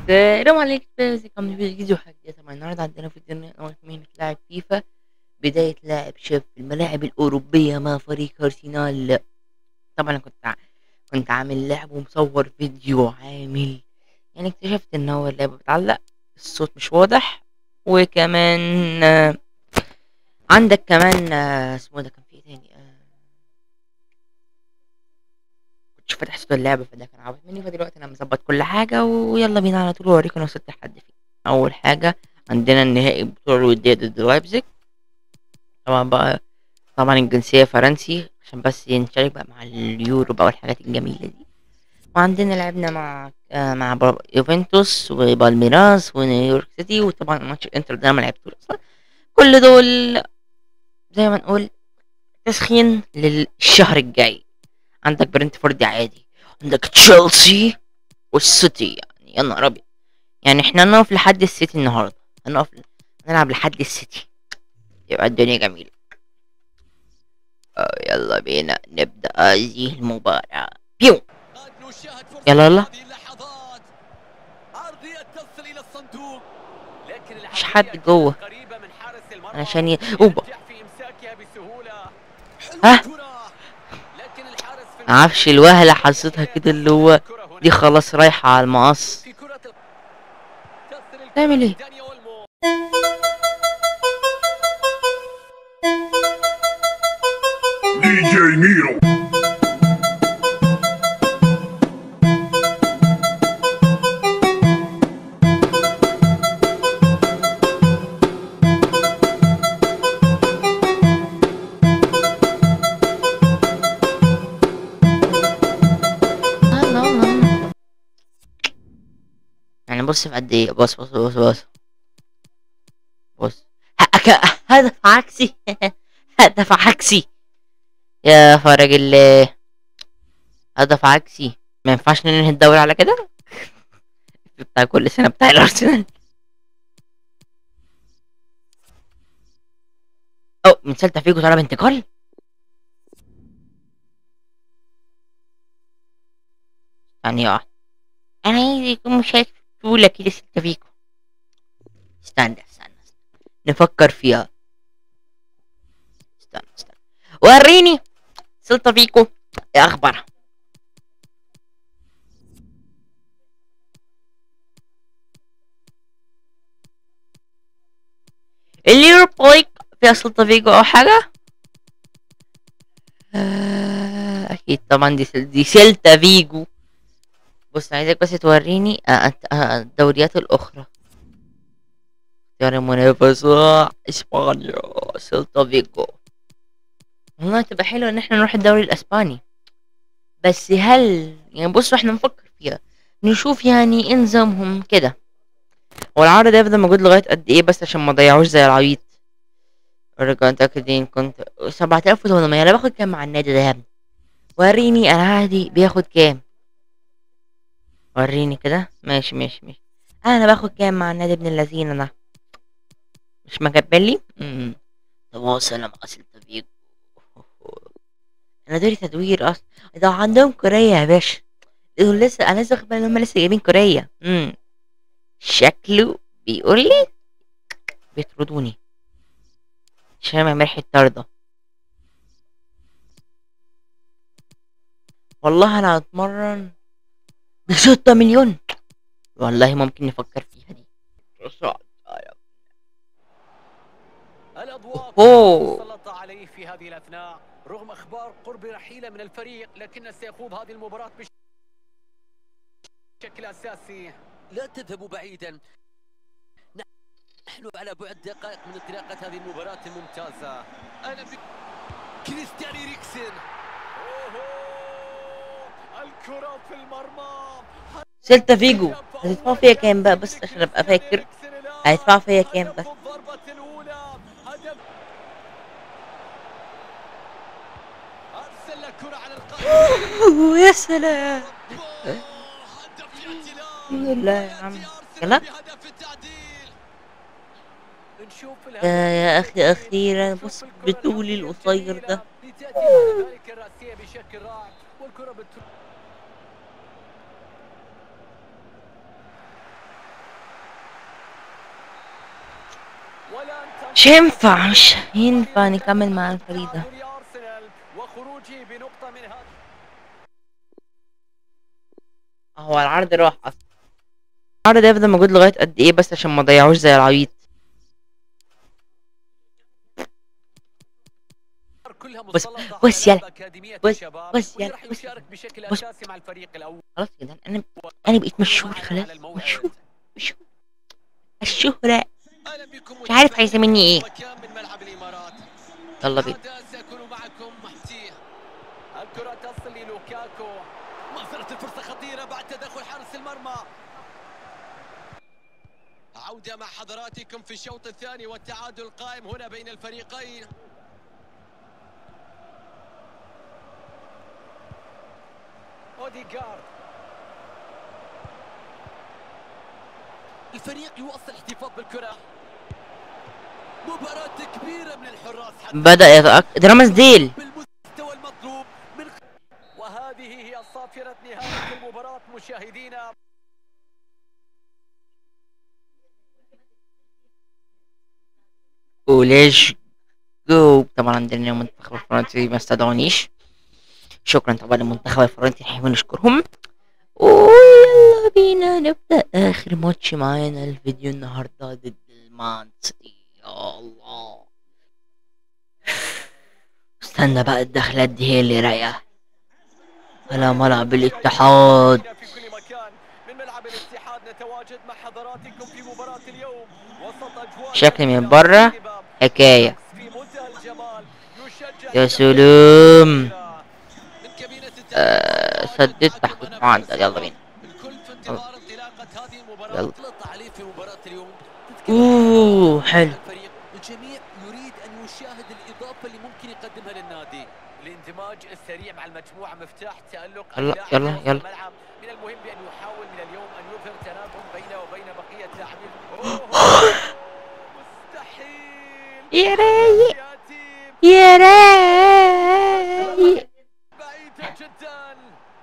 السلام عليكم ازيكم في فيديو حديث طبعا النهارده عندنا فيديو نقول مين لاعب فيفا بداية لاعب شاب في الملاعب الأوروبية مع فريق أرسنال طبعا كنت ع- كنت عامل لعب ومصور فيديو عامل يعني اكتشفت ان هو اللعبة بتعلق الصوت مش واضح وكمان آه، عندك كمان آه، اسمه ده كان في ايه تاني آه، كنتش فاتح صوت اللعبة فده كان عاوز مني فدلوقتي انا مظبط كل حاجة ويلا بينا على طول اوريكم انا وصلت لحد فين اول حاجة عندنا النهائي بطولة الودية ضد لايبزيج طبعا بقى طبعا الجنسية فرنسي عشان بس نشارك بقى مع اليورو بقى والحاجات الجميلة دي وعندنا لعبنا مع آه مع بر- يوفنتوس وبالميراس ونيويورك سيتي وطبعا ماتش الانتر ده ما لعبتوش اصلا كل دول زي ما نقول تسخين للشهر الجاي عندك برنتفورد عادي عندك تشيلسي والسيتي يعني يا نهار ابيض يعني احنا هنقف لحد السيتي النهارده هنقف نلعب لحد السيتي يبقى الدنيا جميلة آه، يلا بينا نبدأ هذه المباراة بيو يلا يلا مش حد جوه علشان ي... اوبا ها معرفش الوهلة حسيتها كده اللي هو دي خلاص رايحة على المقص تعمل ايه؟ دي جي ميرو الله الله يعني بص في قد ايه بص بص بص بص بص ه- ك- هدف عكسي هدف عكسي يا فرج الله هدف عكسي ما ينفعش ننهي الدوري على كده بتاع كل سنة بتاع الأرسنال أو من سيلتا فيجو طلب انتقال ثانية واحدة أنا عايز يكون مشارك في بطولة كده سيلتا فيجو استنى استنى استنى. نفكر فيها استنى استنى وريني سيلتا فيجو ايه أخبارها اليوروبا ليج فيها سيلتا فيجو أو حاجة آه، أكيد طبعا دي سل- دي سيلتا فيجو بص عايزك بس توريني آه، أنت- آه، الدوريات الأخرى اختيار المنافسة إسبانيا سيلتا فيجو والله تبقى حلوة إن احنا نروح الدوري الأسباني بس هل يعني بصوا احنا نفكر فيها نشوف يعني ايه نظامهم كده هو العرض ده يفضل موجود لغاية قد ايه بس عشان ما ضيعوش زي العبيط ارجع اتأكد ان كنت سبعة آلاف وثمانمية انا باخد كام مع النادي ده يا ابني وريني انا عادي بياخد كام وريني كده ماشي ماشي ماشي انا باخد كام مع النادي ابن اللذين ده مش مكبل لي امم تواصل مع سيلتا فيجو انا دوري تدوير اصلا ده عندهم كوريا يا باشا دول لسه انا لسه واخد بالي ان هم لسه جايبين كوريا امم شكله بيقول لي بيطردوني شامع ريحة طردة والله انا هتمرن بستة مليون والله ممكن نفكر فيها دي الأضواء أوه. سلط عليه في هذه الأثناء رغم أخبار قرب رحيله من الفريق لكنه سيخوض هذه المباراة بشكل أساسي لا تذهبوا بعيدا نحن على بعد دقائق من انطلاقة هذه المباراة الممتازة أنا ب... كريستيان إريكسن أوهو الكرة في المرمى سيلتا فيجو هتدفعوا فيا كام بقى بس عشان ابقى فاكر هيدفعوا فيا كام بس هدف الضربة الأولى هدف أرسل الكرة على القائم يا سلام هدف الاعتلاء الحمد لله يا عم يلا بهدف التعديل نشوف يا يا اخي اخيرا بص بطولي القصير ده لتأتي الشباك الرأسية بشكل رائع والكرة بت... والآن مش ينفع مش ينفع نكمل مع الفريق ده تعادل أرسنال وخروجه بنقطة من هذا هو العرض راح اصلا العرض ده يفضل موجود لغايه قد ايه بس عشان ما ضيعوش زي العبيط كلها بص- مسلطة بص على يلا. أكاديمية بص- الشباب بص واللي يلا. راح بص- يشارك بشكل بص. أساسي مع الفريق الأول خلاص كده انا انا بقيت مشهور خلاص مشهور مشهور الشهرة اهلا بكم مش عارف هيسميني ايه مكان من ملعب الامارات يلا بينا غدا ساكون معكم محتيه الكرة تصل للوكاكو ما زالت الفرصه خطيره بعد تدخل حارس المرمى عودة مع حضراتكم في الشوط الثاني والتعادل القائم هنا بين الفريقين أوديغارد الفريق يواصل الاحتفاظ بالكرة مباراة كبيرة من الحراس حتى بدأ يتأكد ده رمز ديل بالمستوى المطلوب من وهذه هي صافرة نهاية المباراة مشاهدينا وليش جو طبعا عندنا المنتخب الفرنسي ما استدعونيش شكرا طبعا للمنتخب الفرنسي نحب نشكرهم ويلا بينا نبدأ آخر ماتش معانا الفيديو النهاردة ضد المان سيتي يا الله استنى بقى الدخلات دي هي اللي رايقة على ملعب الاتحاد في كل مكان من ملعب الاتحاد نتواجد مع حضراتكم في مباراة اليوم وسط أجواء شكل من جميلة برا ومرتبة. حكاية في منتهى الجمال يشجع يا الجماهير سلام من كابينة آه، التحكيم سددت تحت أنا معدل يلا بينا الكل في انتظار انطلاقة هذه المباراة يلا. اطلق عليه في مباراة اليوم اوه حلو الفريق الجميع يريد ان يشاهد الاضافة اللي ممكن يقدمها للنادي الاندماج السريع مع المجموعة مفتاح تألق يلا، اللاعب يلا، في وسط يلا. الملعب من المهم بأن يحاول من اليوم أن يظهر تناغم بينه وبين بقية لاعبين أوه، مستحيل يا رايق يأتي يا رايق بعيدة جدا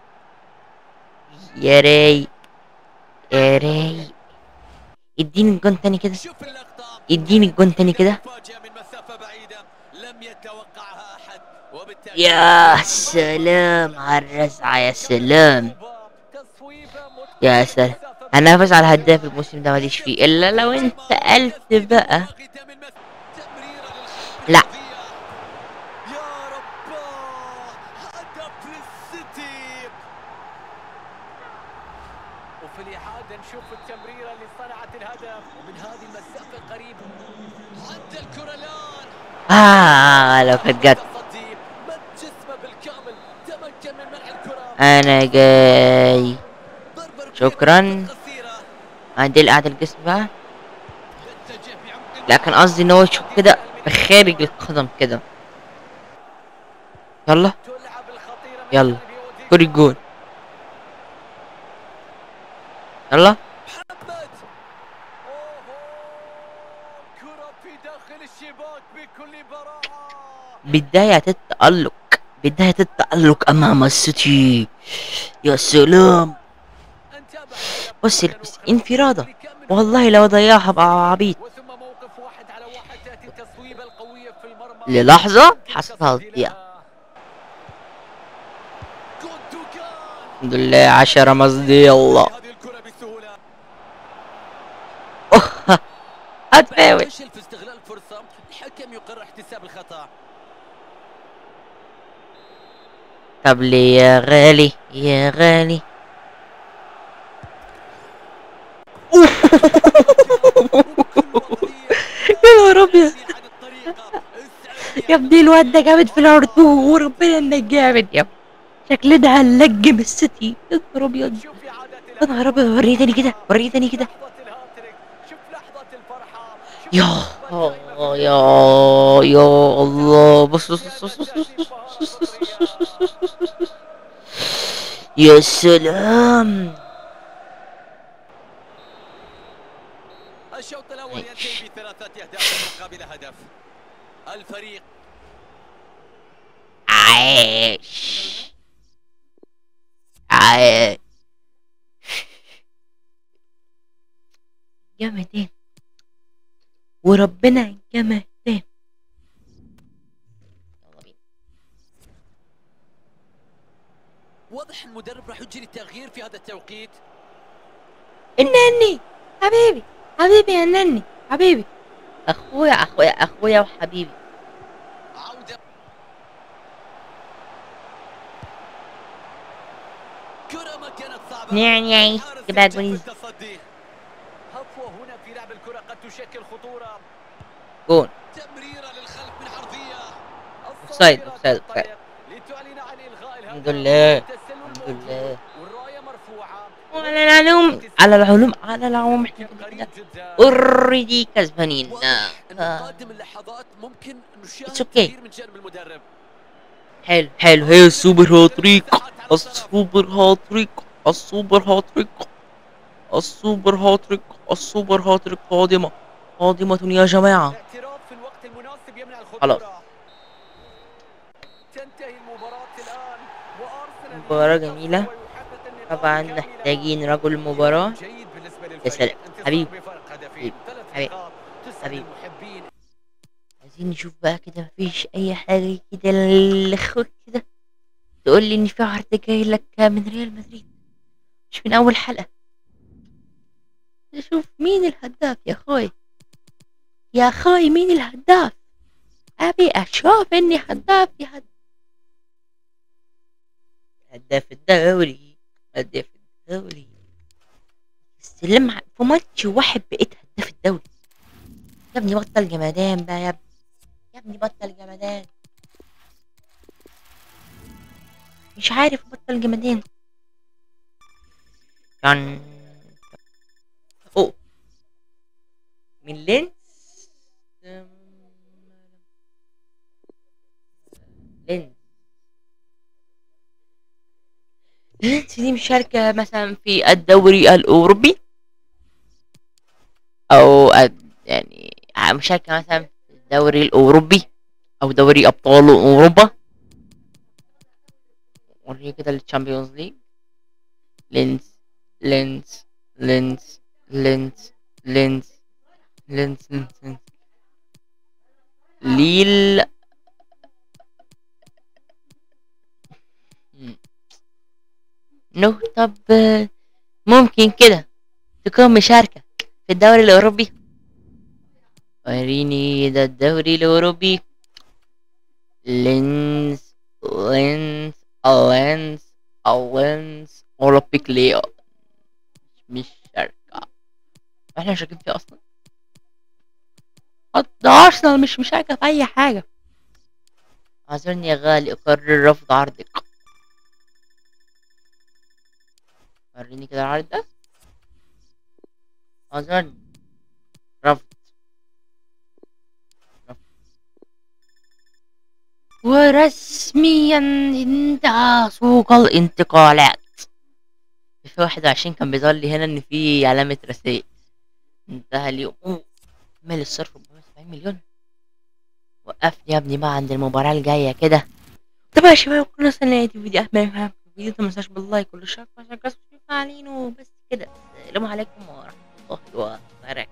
يا رايق يا رايق اديني الجون تاني كده شوف اللقطة اديني الجون تاني كده مفاجأة من مسافة بعيدة لم يتوقعها احد وبالتالي يا سلام على الرزعة يا سلام يا سلام هنافس على الهداف الموسم ده ماليش فيه الا لو انت قلت بقى لا. يا رباه هدف للسيتي وفي الإعادة نشوف التمريرة اللي صنعت الهدف ومن هذه المسافة القريبة عدى الكرة الآن اه لو كانت جت تصدي مد جسمه بالكامل تمكن من منع الكرة انا جاي ضربة ركنية شكراً. قصيرة عندي القعدة الجسم بقى يتجه بعمق لا كان قصدي ان هو يشوف كده بخارج القدم كده يلا تلعب الخطيرة من يلا. جانب أوديغارد. كوري الجون يلا محمد أوهو كرة في داخل الشباك بكل براعة بداية التألق بداية التألق أمام السيتي يا سلام نتابع الهدف بص مرة بص أخرى. انفرادة لكم من والله لو ضيعها بقى عبيط وثم موقف واحد على واحد تأتي التصويبة القوية في المرمى للحظة حسبها تصدي تضيع لها. جوندوجان الحمد لله عشرة مصدي الله هذه الكرة بسهولة هتفاول فشل في استغلال الفرصة الحكم يقرر احتساب الخطأ طب ليه يا غالي يا غالي يا نهار ابيض يا ابني الواد ده جامد في العرض وربنا انك جامد يا ابني شكل ده هنلجم السيتي يا نهار ابيض شوف إعادة يا نهار ابيض وريني تاني كده وريني تاني كده لحظة الهاتريك شوف لحظة الفرحة شوف يا لحظة يا يا الله بص بص بص بص بص بص بص بص بص بص بص بص. يا سلام الشوط الأول ينتهي بثلاثة أهداف مقابل هدف الفريق عايش عايش جامد ايه وربنا الجمدان يلا بينا واضح المدرب راح يجري التغيير في هذا التوقيت النني حبيبي حبيبي يا نني حبيبي اخويا اخويا اخويا وحبيبي عودة كرة ما كانت صعبة نعم يا حارس جبال ينجح في بوليس. التصدي هفوة هنا في لعب الكرة قد تشكل خطورة جون تمريرة للخلف من عرضية أوفسايد، الصافرة أوفسايد، تنطلق لتعلن عن إلغاء الحمد الهدف. لله. التسلل الحمد موجود لله. والراية مرفوعة على العلوم على العلوم على العلوم احنا كده قريب كده جدا اوريدي كسبانين واضح ان آه. قادم اللحظات ممكن نشاهد It's okay. تغيير من جانب المدرب حلو حلو هي السوبر هاتريك السوبر هاتريك السوبر هاتريك السوبر هاتريك السوبر هاتريك قادمة قادمة يا جماعة الاعتراف في الوقت المناسب يمنع الخطورة خلاص. تنتهي المباراة الآن وأرسنال مباراة ينتصر جميلة. ويحقق النقاط طبعا كاملة. محتاجين رجل مباراة جيد بالنسبة يا للفريق سلام. انتصار حبيبي. بفرق هدفين حبيبي. ثلاث حبيبي. نقاط تسعد حبيبي. المحبين عايزين نشوف بقى كده مفيش أي حاجة كده للأخوة كده تقول لي إن في عرض جاي لك من ريال مدريد مش من أول حلقة نشوف مين الهداف يا أخوي يا أخوي مين الهداف أبي أشوف إني هداف يا هداف هداف الدوري هداف الدوري استلم ع- في ماتش واحد بقيت هداف الدوري يا ابني بطل جمدان بقى يا ابني يا ابني بطل جمدان مش عارف بطل جمدان كان اوه من لينس لينس لينس دي مشاركة مثلا في الدوري الأوروبي أو الد- يعني مشاركة مثلا في الدوري الأوروبي أو دوري أبطال أوروبا وريه كده الشامبيونز ليج لينس لينس لينس لينس لينس لينس لينس لينس ليل مم. نو طب آه، ممكن كده تكون مشاركة في الدوري الأوروبي وريني ده الدوري الأوروبي لينز لينز لينز لينز أولمبيك ليون مش شركة احنا شاكين فيه أصلا ده أرسنال مش مشاركة في أي حاجة أعذرني يا غالي أقرر رفض عرضك وريني كده العرض ده أعذرني رفض رفض. ورسميا انتهى سوق الانتقالات في واحد وعشرين كان بيظهر لي هنا ان في علامة رسائل انتهى اليوم أوه، مال الصرف 470 مليون وقفني يا ابني بقى عند المباراة الجاية كده طب يا شباب كل سنة دي فيديو أحمد فيديو متنساش باللايك والاشتراك عشان كده علينا وبس كده السلام عليكم ورحمة الله وبركاته